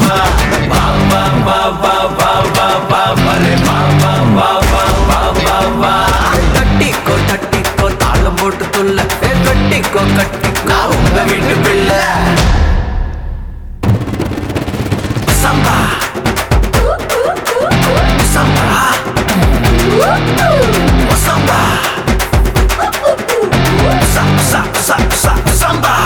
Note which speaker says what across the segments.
Speaker 1: வா வா வா வா வா வா வா வா வரே வா வா வா வா வா வா வா தட்டிக்கோ தட்டிக்கோ தாளம் போட்டு துள்ள ஏ, கட்டிக்கோ கட்டிக்கோ உங்க வீட்டு பிள்ளை சம்பா சம்பா சம்பா சா சா சா சா சம்பா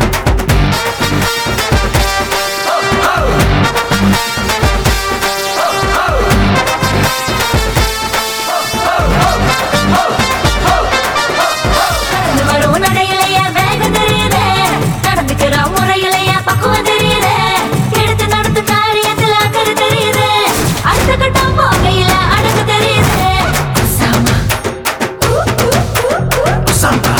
Speaker 2: நடந்து வரும் நடையிலையா வேகம் தெரியுதே நடந்துக்கிற முறையிலையா பக்குவம் தெரியுதே எடுத்து நடத்து காரியத்துல அக்கறை தெரியுதே அடுத்த கட்டம் போகையில அடக்கு தெரியுதே சாமா
Speaker 1: சம்பா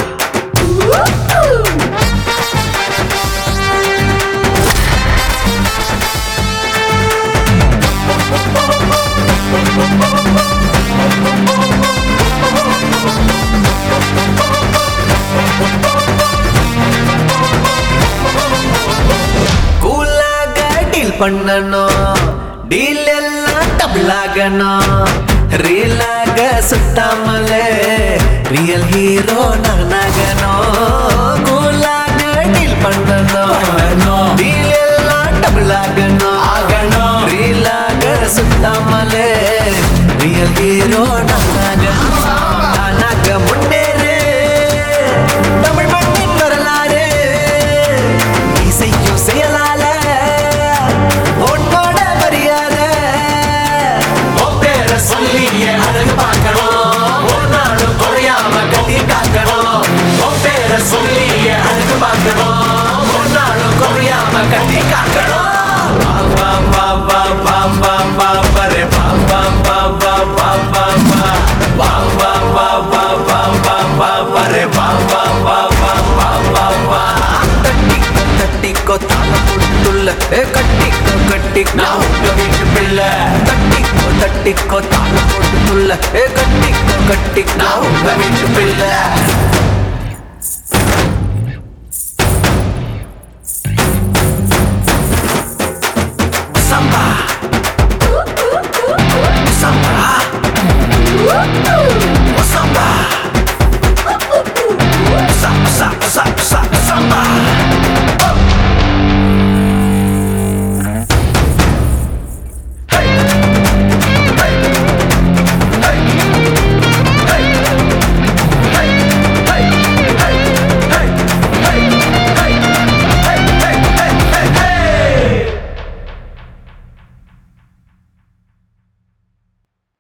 Speaker 1: கூலாக டீல் பண்ணணும் டீல் எல்லாம் டபுள் ஆகணும் ரீலாக சுத்தாமலே ரியல் ஹீரோ நானாகணும் கூலாக டீல் பண்ணணும் டீல் எல்லாம் டபுள் ஆகணும் ஆகணும் ரீலாக சுத்தாமலே ரியல் ஹீரோ நானாகணும் நானாக முன்னேறு தமிழ் மண்ணின் வரலாறு இசையும் செயலால உன்னோட மரியாதை உன் பேரை சொல்லி என் அழகு பார்க்கணும் ஒரு நாளும் குறையாம கட்டி காக்கணும் உன் பேரை சொல்லி என் அழகு பார்க்கணும் ஒரு நாளும் குறையாம கட்டி காக்கணும் வா வா வா வா வா வா வரே வா வா வா வா வா வா வா வா வா வா வா வா வா வா வரே வா வா வா வா வா வா வா தட்டிக்கோ தட்டிக்கோ தாளம் போட்டுள்ள ஏ கட்டிக்கோ கட்டிக்கோ உங்க வீட்டு பிள்ளை தட்டிக்கோ தட்டிக்கோ தாளம் போட்டுள்ள ஏ கட்டிக்கோ கட்டிக்கோ உங்க வீட்டு பிள்ளை